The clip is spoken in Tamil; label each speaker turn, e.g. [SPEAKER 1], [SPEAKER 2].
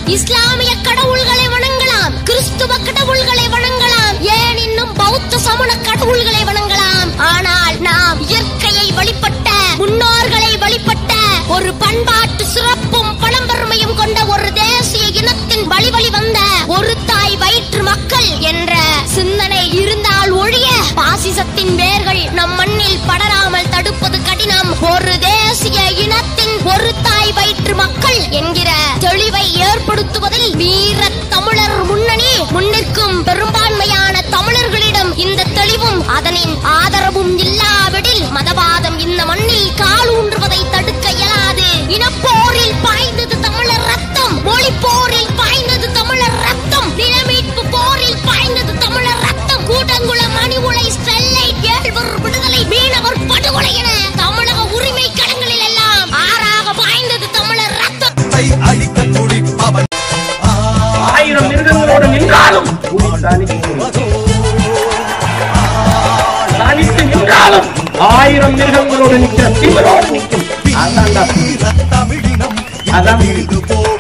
[SPEAKER 1] இஸ்லாமிய கடவுள்களை வணங்கலாம் கிறிஸ்துவ கடவுள்களை வணங்கலாம் ஏன் இன்னும் பௌத்த சமண கடவுள்களை வணங்கலாம் ஆனால் நாம் இயற்கையை வழிபட்ட முன்னோர்களை வழிபட்ட ஒரு பண்பாட்டு சிறப்பும் பழம்பெருமையும் கொண்ட ஒரு தேசிய இனத்தின் வழி வழி வந்த ஒரு தாய் வயிற்று மக்கள் என்ற சிந்தனை இருந்தால் ஒழிய பாசிசத்தின் வேர்கள் நம் மண்ணில் படராமல் தடுப்பது கடினம் ஒரு தேசிய இனத்தின் ஒரு தாய் வயிற்று மக்கள் என்கிற தெளிவை ஏற்படுத்துவதில் வீர தமிழர் முன்னணி முன்னிற்கும் பெரும்பான்மையான தமிழர்களிடம் இந்த தெளிவும் அதனின் ஆதரவும் இல்லாவிடில் மதவாதம் இந்த மண்ணில் காலூன்றுவதை தடுக்க இயலாது இனப்போரில் பாய்ந்தது தமிழர் ரத்தம் மொழி போரில் பாய்ந்தது தமிழர் ரத்தம் நிலமீட்பு போரில் பாய்ந்தது தமிழர் ரத்தம் கூட்டங்குளம் மணி உலை ஸ்டெர்லைட் ஏழ்வர் விடுதலை மீனவர் படுகொலை என தமிழக உரிமை கடங்களில் எல்லாம் ஆறாக பாய்ந்தது தமிழர் ரத்தம்
[SPEAKER 2] கை அழிக்க துடிப்பவன்
[SPEAKER 3] ஆயிரம் மிருகங்களோடு நின்றாலும் புலி தனித்து தனித்து நின்றாலும் ஆயிரம் மிருகங்களோடு நிற்கிற தீவிரோடு நிற்கும் அதான்டா
[SPEAKER 2] வீர தமிழினம்
[SPEAKER 3] அதான்
[SPEAKER 2] இது போல்